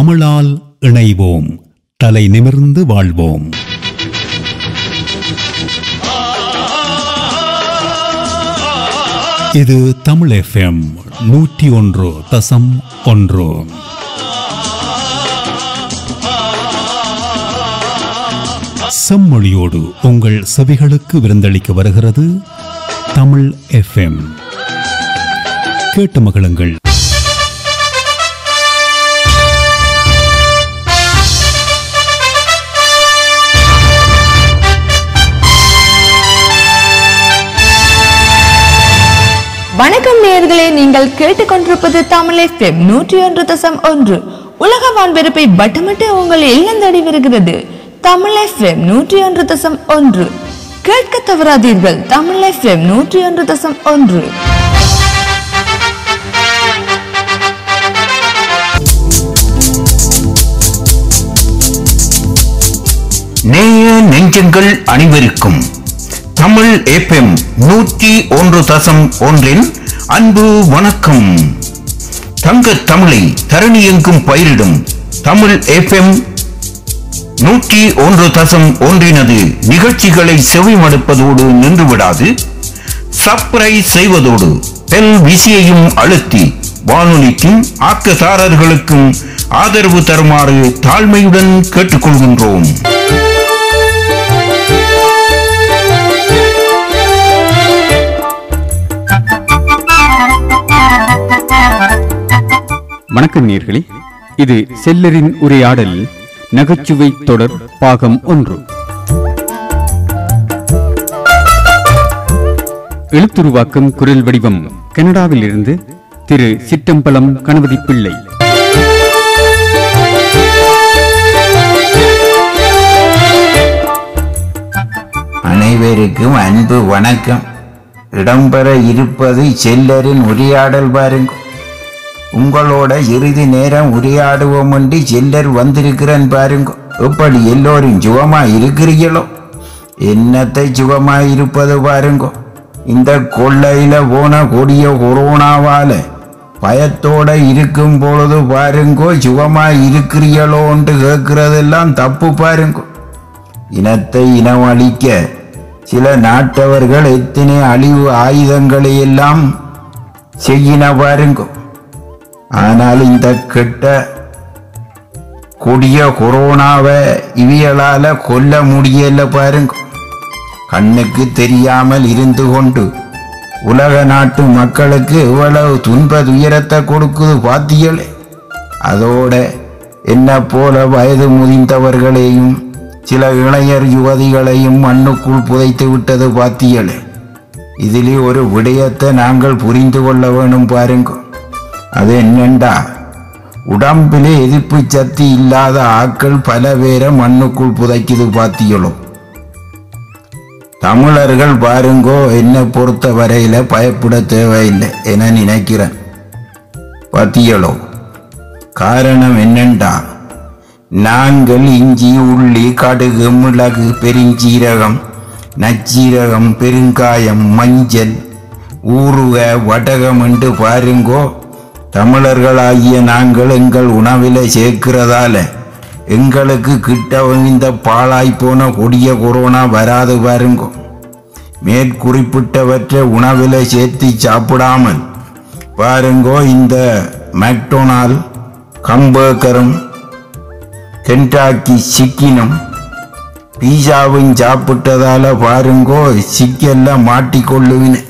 தமிழால் இணைவோம் தலை நிமிர்ந்து வாழ்வோம் இது தமிழ் எஃப்எம் நூற்றி ஒன்று தசம் ஒன்று செம்மொழியோடு உங்கள் செவிகளுக்கு விருந்தளிக்க வருகிறது தமிழ் எஃப்எம் கேட்டு மகிழுங்கள் வணக்கம் நேயர்களே நீங்கள் கேட்டுக்கொண்டிருப்பது தமிழ் எஃப்எம் நூற்றி ஒன்று தசம் ஒன்று உலக வான்பெருப்பை வட்டமிட்டு உங்கள் இல்லம் தேடி வருகிறது தமிழ் எஃப்எம் நூற்றி ஒன்று தசம் ஒன்று கேட்க தவறாதீர்கள் தமிழ் எஃப்எம் நூற்றி ஒன்று தசம் ஒன்று நேய நெஞ்சங்கள் அனைவருக்கும் தமிழ் ஏப்எம் நூற்றி ஒன்று தசம் ஒன்றின் அன்பு வணக்கம் தங்க தமிழை தரணி எங்கும் பயிரிடும் தமிழ் ஏப்எம் நூற்றி ஒன்று தசம் ஒன்றினது நிகழ்ச்சிகளை செவிமடுப்பதோடு நின்றுவிடாது சப்ஸ்கிரைப் செய்வதோடு பெல் விசியையும் அழுத்தி வானொலிக்கும் ஆக்கசாரர்களுக்கும் ஆதரவு தருமாறு தாழ்மையுடன் கேட்டுக்கொள்கின்றோம் வணக்கம் நேர்களே இது செல்லரின் உரையாடல் நகைச்சுவை தொடர் பாகம் ஒன்று எழுத்துருவாக்கம் குரல் வடிவம் கனடாவில் இருந்து திரு சிற்றம்பலம் கணபதி பிள்ளை அனைவருக்கும் அன்பு வணக்கம் இடம்பெற இருப்பது செல்லரின் உரையாடல் பாருங்க உங்களோட இறுதி நேரம் உரையாடுவோம் என்று செல்லர் வந்திருக்கிறேன் பாருங்க எப்படி எல்லோரும் சுகமா இருக்கிறீங்களோ என்னத்தை சுகமா இருப்பது பாருங்க இந்த கொள்ளையில போன கொடிய கொரோனாவால பயத்தோட இருக்கும் பொழுது பாருங்கோ சுகமா இருக்கிறீங்களோன்ட்டு கேட்கறதெல்லாம் தப்பு பாருங்க இனத்தை இனமளிக்க சில நாட்டவர்கள் எத்தனை அழிவு ஆயுதங்களை எல்லாம் செய்யின பாருங்க ஆனால் இந்த கெட்ட கொடிய கொரோனாவை இவியலால கொல்ல முடியல பாருங்க கண்ணுக்கு தெரியாமல் இருந்து கொண்டு உலக நாட்டு மக்களுக்கு இவ்வளவு துன்ப துயரத்தை கொடுக்குது பாத்தியலே அதோட என்ன போல வயது முதிர்ந்தவர்களையும் சில இளைஞர் யுவதிகளையும் மண்ணுக்குள் புதைத்து விட்டது பாத்தியலே இதிலே ஒரு விடயத்தை நாங்கள் புரிந்து கொள்ள வேணும் பாருங்க அது என்னண்டா உடம்பிலே எதிர்ப்பு சக்தி இல்லாத ஆட்கள் பல பேரை மண்ணுக்குள் புதைக்குது பாத்தியளோ தமிழர்கள் பாருங்கோ என்னை பொறுத்த வரையில பயப்பட தேவையில்லை என நினைக்கிறேன் பாத்தியளோ காரணம் என்னண்டா நாங்கள் இஞ்சி உள்ளி கடுகு மிளகு பெருஞ்சீரகம் நச்சீரகம் பெருங்காயம் மஞ்சள் ஊறுக வடகம் என்று பாருங்கோ தமிழர்களாகிய நாங்கள் எங்கள் உணவில சேர்க்கிறதால எங்களுக்கு கிட்ட இந்த பாழாய் போன கொடிய கொரோனா வராது பாருங்கோ மேற்குறிப்பிட்டவற்றை உணவில சேர்த்து சாப்பிடாமல் பாருங்கோ இந்த மெக்டொனால் கம்பேக்கரும் கென்டாக்கி சிக்கினும் பீஸாவும் சாப்பிட்டதால பாருங்கோ சிக்கெல்லாம் மாட்டிக்கொள்ளுவின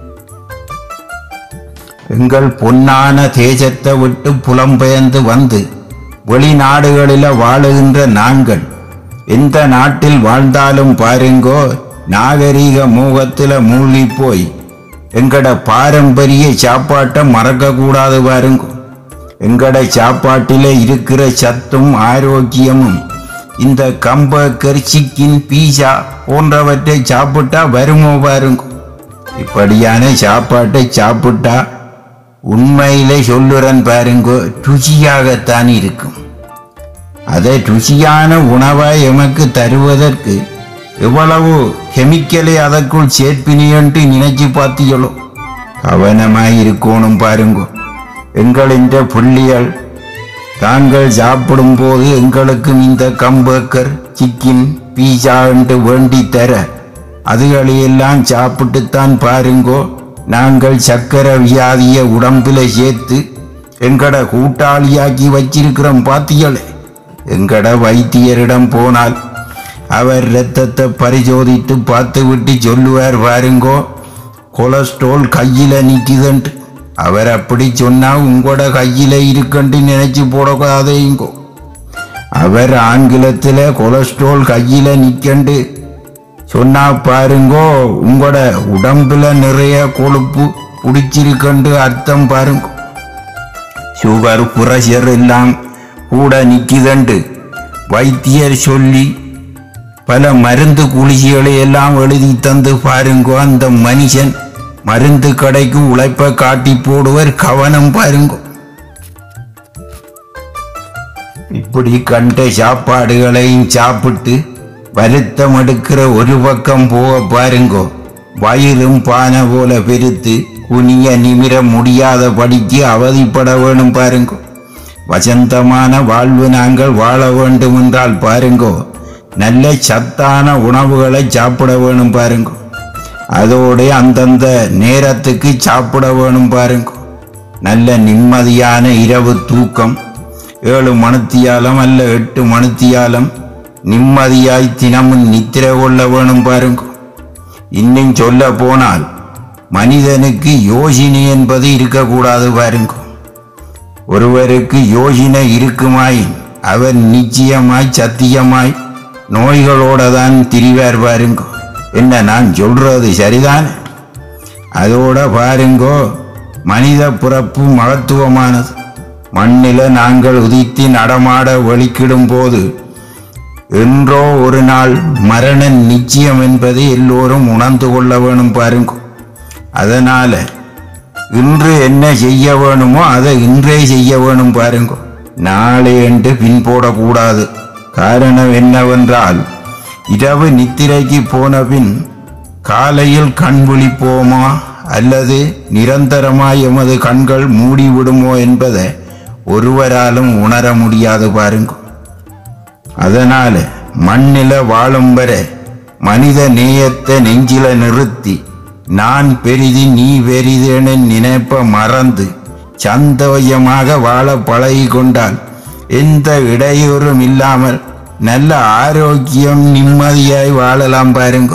எங்கள் பொன்னான தேசத்தை விட்டு புலம்பெயர்ந்து வந்து வெளிநாடுகளில வாழுகின்ற நாங்கள் எந்த நாட்டில் வாழ்ந்தாலும் பாருங்கோ நாகரீக மூகத்துல மூழ்கி போய் எங்கட பாரம்பரிய சாப்பாட்டை மறக்க கூடாது பாருங்கோ எங்கட சாப்பாட்டில இருக்கிற சத்தும் ஆரோக்கியமும் இந்த கம்பக்கர் சிக்கின் பீஸா போன்றவற்றை சாப்பிட்டா வருமோ பாருங்க இப்படியான சாப்பாட்டை சாப்பிட்டா உண்மையிலே சொல்லுறன் பாருங்க ருசியாகத்தான் இருக்கும் அதை ருசியான உணவாய் எமக்கு தருவதற்கு எவ்வளவு கெமிக்கலை அதற்குள் சேர்ப்பினியன்ட்டு நினைச்சு பார்த்தீங்களோ கவனமாய் இருக்கணும் பாருங்க எங்களின் புள்ளிகள் தாங்கள் சாப்பிடும் போது எங்களுக்கும் இந்த கம்பேக்கர் சிக்கன் பீஸா என்று வேண்டி தர அதுகளையெல்லாம் சாப்பிட்டுத்தான் பாருங்கோ நாங்கள் சக்கர வியாதிய உடம்புல சேர்த்து எங்கட கூட்டாளியாக்கி வச்சிருக்கிறோம் பாத்தியளே எங்கட வைத்தியரிடம் போனால் அவர் இரத்தத்தை பரிசோதித்து பார்த்து விட்டு சொல்லுவார் பாருங்கோ கொலஸ்ட்ரால் கையில நிக்குதுன்ட்டு அவர் அப்படி சொன்னா உங்களோட கையில இருக்குன்னு நினைச்சு போடக்கூடாதேங்கோ அவர் ஆங்கிலத்தில் கொலஸ்ட்ரால் கையில நிக்கண்டு சொன்னா பாருங்கோ உங்களோட உடம்புல நிறைய கொழுப்பு பிடிச்சிருக்கண்டு அர்த்தம் பாருங்க சுகர் புரஷர் எல்லாம் கூட நிக்குதண்டு வைத்தியர் சொல்லி பல மருந்து குளிர்ச்சிகளை எல்லாம் எழுதி தந்து பாருங்கோ அந்த மனுஷன் மருந்து கடைக்கு உழைப்ப காட்டி போடுவர் கவனம் பாருங்கோ இப்படி கண்ட சாப்பாடுகளையும் சாப்பிட்டு வருத்தம் எடுக்கிற ஒரு பக்கம் போக பாருங்கோ வயிறும் பானை போல பெருத்து குனிய நிமிர முடியாத படிக்கு அவதிப்பட வேணும் பாருங்கோ வசந்தமான வாழ்வு நாங்கள் வாழ வேண்டும் என்றால் பாருங்கோ நல்ல சத்தான உணவுகளை சாப்பிட வேணும் பாருங்கோ அதோட அந்தந்த நேரத்துக்கு சாப்பிட வேணும் பாருங்க நல்ல நிம்மதியான இரவு தூக்கம் ஏழு மணித்தியாலம் அல்ல எட்டு மணித்தியாலம் நிம்மதியாய் தினமும் நித்திரை கொள்ள வேணும் பாருங்க இன்னும் சொல்ல போனால் மனிதனுக்கு யோசினை என்பது இருக்கக்கூடாது பாருங்க ஒருவருக்கு யோசனை இருக்குமாயின் அவர் நிச்சயமாய் சத்தியமாய் நோய்களோட தான் திரிவார் பாருங்க என்ன நான் சொல்றது சரிதான் அதோட பாருங்கோ மனித பிறப்பு மகத்துவமானது மண்ணில நாங்கள் உதித்து நடமாட வலிக்கிடும் போது என்றோ ஒரு நாள் மரணம் நிச்சயம் என்பதை எல்லோரும் உணர்ந்து கொள்ள வேணும் பாருங்க அதனால இன்று என்ன செய்ய வேணுமோ அதை இன்றே செய்ய வேணும் பாருங்க நாளை என்று பின் போடக்கூடாது காரணம் என்னவென்றால் இரவு நித்திரைக்கு போன பின் காலையில் கண் விழிப்போமா அல்லது நிரந்தரமாய் எமது கண்கள் மூடிவிடுமோ என்பதை ஒருவராலும் உணர முடியாது பாருங்க அதனால மண்ணில வாழும் வரை மனித நேயத்தை நெஞ்சில நிறுத்தி நான் பெரிது நீ பெரிதென நினைப்ப மறந்து சந்தோஷமாக வாழ பழகி கொண்டால் எந்த இடையூறும் இல்லாமல் நல்ல ஆரோக்கியம் நிம்மதியாய் வாழலாம் பாருங்க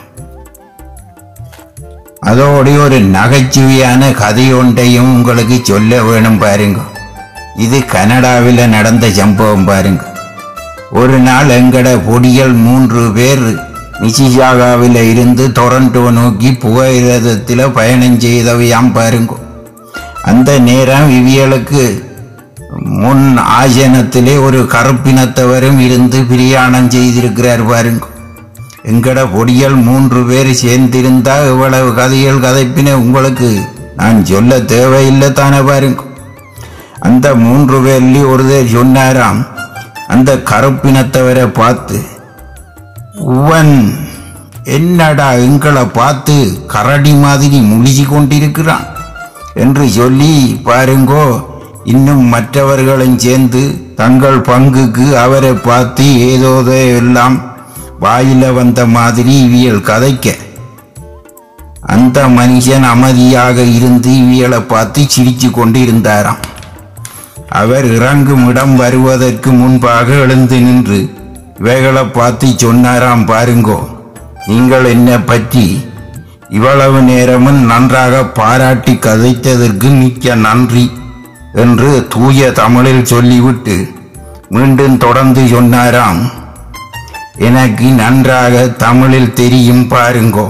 அதோட ஒரு நகைச்சுவையான கதை ஒன்றையும் உங்களுக்கு சொல்ல வேணும் பாருங்க இது கனடாவில் நடந்த சம்பவம் பாருங்க ஒரு நாள் எங்கட பொடிகள் மூன்று பேர் மிசிசாகாவில் இருந்து டொரண்டோ நோக்கி புகையிரதத்தில் பயணம் செய்தவையாம் பாருங்க அந்த நேரம் இவியலுக்கு முன் ஆசனத்திலே ஒரு கருப்பினத்தவரும் இருந்து பிரயாணம் செய்திருக்கிறார் பாருங்க எங்கட பொடிகள் மூன்று பேர் சேர்ந்திருந்தா இவ்வளவு கதைகள் கதைப்பின உங்களுக்கு நான் சொல்ல தேவையில்லை தானே பாருங்க அந்த மூன்று பேர்லி ஒருத்தர் சொன்னாராம் அந்த கருப்பினத்தவரை பார்த்து உவன் என்னடா எங்களை பார்த்து கரடி மாதிரி முழிச்சு கொண்டிருக்கிறான் என்று சொல்லி பாருங்கோ இன்னும் மற்றவர்களும் சேர்ந்து தங்கள் பங்குக்கு அவரை பார்த்து ஏதோதோ எல்லாம் வாயில வந்த மாதிரி இவியல் கதைக்க அந்த மனுஷன் அமைதியாக இருந்து இவியலை பார்த்து சிரிச்சு கொண்டு இருந்தாராம் அவர் இறங்கும் இடம் வருவதற்கு முன்பாக எழுந்து நின்று இவைகளை பார்த்து சொன்னாராம் பாருங்கோ நீங்கள் என்னை பற்றி இவ்வளவு நேரமும் நன்றாக பாராட்டி கதைத்ததற்கு மிக்க நன்றி என்று தூய தமிழில் சொல்லிவிட்டு மீண்டும் தொடர்ந்து சொன்னாராம் எனக்கு நன்றாக தமிழில் தெரியும் பாருங்கோ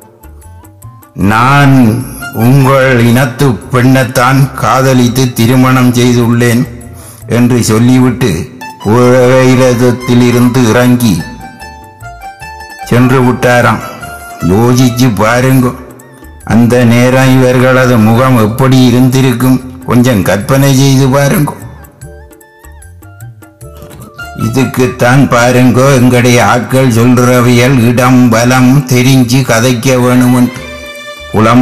நான் உங்கள் இனத்து பெண்ணைத்தான் காதலித்து திருமணம் செய்துள்ளேன் என்று சொல்லிவிட்டு புகையிரதத்திலிருந்து இறங்கி சென்று விட்டாராம் யோசிச்சு பாருங்க அந்த நேரம் இவர்களது முகம் எப்படி இருந்திருக்கும் கொஞ்சம் கற்பனை செய்து பாருங்க இதுக்குத்தான் பாருங்கோ எங்களுடைய ஆட்கள் சொல்றவியல் இடம் பலம் தெரிஞ்சு கதைக்க வேணுமென்று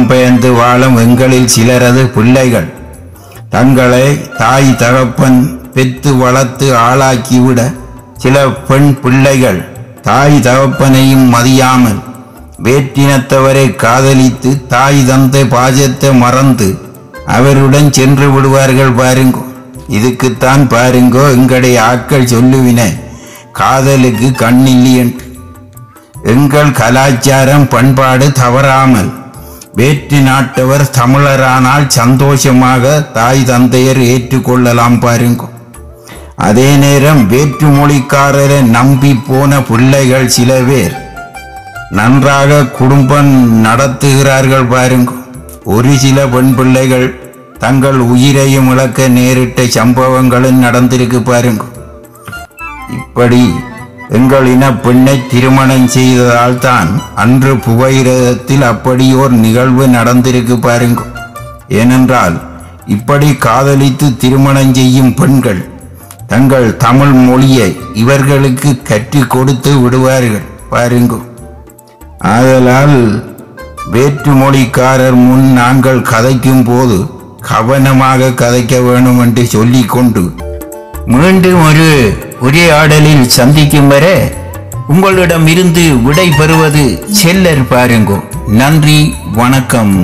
புலம்பெயர்ந்து வாழும் எங்களில் சிலரது பிள்ளைகள் தங்களை தாய் தகப்பன் பெத்து வளர்த்து ஆளாக்கிவிட சில பெண் பிள்ளைகள் தாய் தகப்பனையும் மதியாமல் வேற்றினத்தவரை காதலித்து தாய் தந்தை பாஜத்தை மறந்து அவருடன் சென்று விடுவார்கள் பாருங்கோ இதுக்குத்தான் பாருங்கோ எங்களுடைய ஆட்கள் சொல்லுவின காதலுக்கு கண்ணில்லை என்று எங்கள் கலாச்சாரம் பண்பாடு தவறாமல் வேற்று நாட்டவர் தமிழரானால் சந்தோஷமாக தாய் தந்தையர் ஏற்றுக்கொள்ளலாம் பாருங்க அதே நேரம் வேற்று மொழிக்காரரை நம்பி போன பிள்ளைகள் சில பேர் நன்றாக குடும்பம் நடத்துகிறார்கள் பாருங்க ஒரு சில பெண் பிள்ளைகள் தங்கள் உயிரையும் இழக்க நேரிட்ட சம்பவங்களும் நடந்திருக்கு பாருங்க இப்படி எங்கள் இன பெண்ணை திருமணம் செய்ததால் தான் அன்று புகையிரதத்தில் அப்படி ஒரு நிகழ்வு நடந்திருக்கு பாருங்க ஏனென்றால் இப்படி காதலித்து திருமணம் செய்யும் பெண்கள் தங்கள் தமிழ் மொழியை இவர்களுக்கு கற்றுக் கொடுத்து விடுவார்கள் பாருங்க ஆதலால் வேற்று மொழிக்காரர் முன் நாங்கள் கதைக்கும் போது கவனமாக கதைக்க வேண்டும் என்று சொல்லிக்கொண்டு மீண்டும் ஒரு உரையாடலில் சந்திக்கும் வரை உங்களிடம் இருந்து விடை பெறுவது செல்லர் பாருங்கோ நன்றி வணக்கம்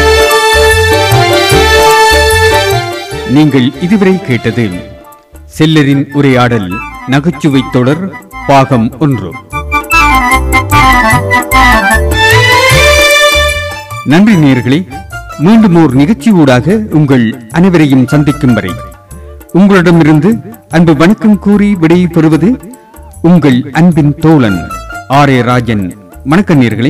நீங்கள் இதுவரை கேட்டது செல்லரின் உரையாடல் நகைச்சுவை தொடர் பாகம் ஒன்று நன்றி நேயர்களே மீண்டும் ஓர் நிகழ்ச்சியூடாக உங்கள் அனைவரையும் சந்திக்கும் வரை உங்களிடமிருந்து அன்பு வணக்கம் கூறி விடை பெறுவது உங்கள் அன்பின் தோழன் ஆர் ஏ ராஜன் வணக்கம் நேயர்களே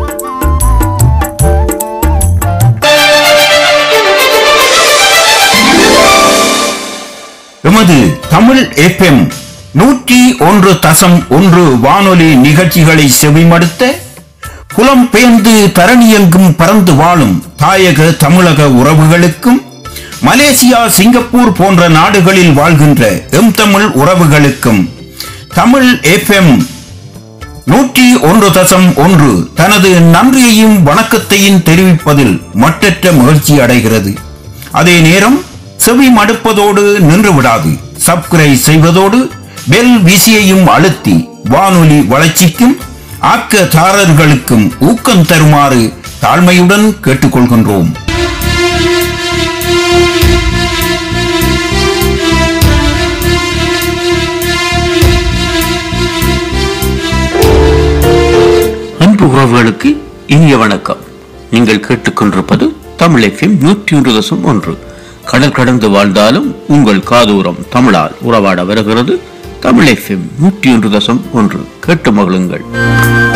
எமது தமிழ் எஃப்எம் நூற்றி ஒன்று தசம் ஒன்று வானொலி நிகழ்ச்சிகளை செவிமடுத்த புலம் பெயர்ந்து தரணியெங்கும் பறந்து வாழும் தாயக தமிழக உறவுகளுக்கும் மலேசியா சிங்கப்பூர் போன்ற நாடுகளில் வாழ்கின்ற எம் தமிழ் உறவுகளுக்கும் தமிழ் எஃப்எம் நூற்றி ஒன்று தசம் ஒன்று தனது நன்றியையும் வணக்கத்தையும் தெரிவிப்பதில் மட்டற்ற மகிழ்ச்சி அடைகிறது அதே நேரம் செவி மடுப்பதோடு நின்று விடாது சப்ஸ்கிரைப் செய்வதோடு பெல் விசியையும் அழுத்தி வானொலி வளர்ச்சிக்கும் ஆக்கதாரர்களுக்கும் ஊக்கம் தருமாறு தாழ்மையுடன் கேட்டுக்கொள்கின்றோம் அன்பு உறவுகளுக்கு இனிய வணக்கம் நீங்கள் கேட்டுக்கொண்டிருப்பது தமிழ் எஃப்எம் நூற்றி ஒன்று தசம் ஒன்று கடல் கடந்து வாழ்ந்தாலும் உங்கள் காதூரம் தமிழால் உறவாட வருகிறது தமிழ் எஃப்எம் நூற்றி ஒன்று தசம் ஒன்று கேட்டு மகிழுங்கள்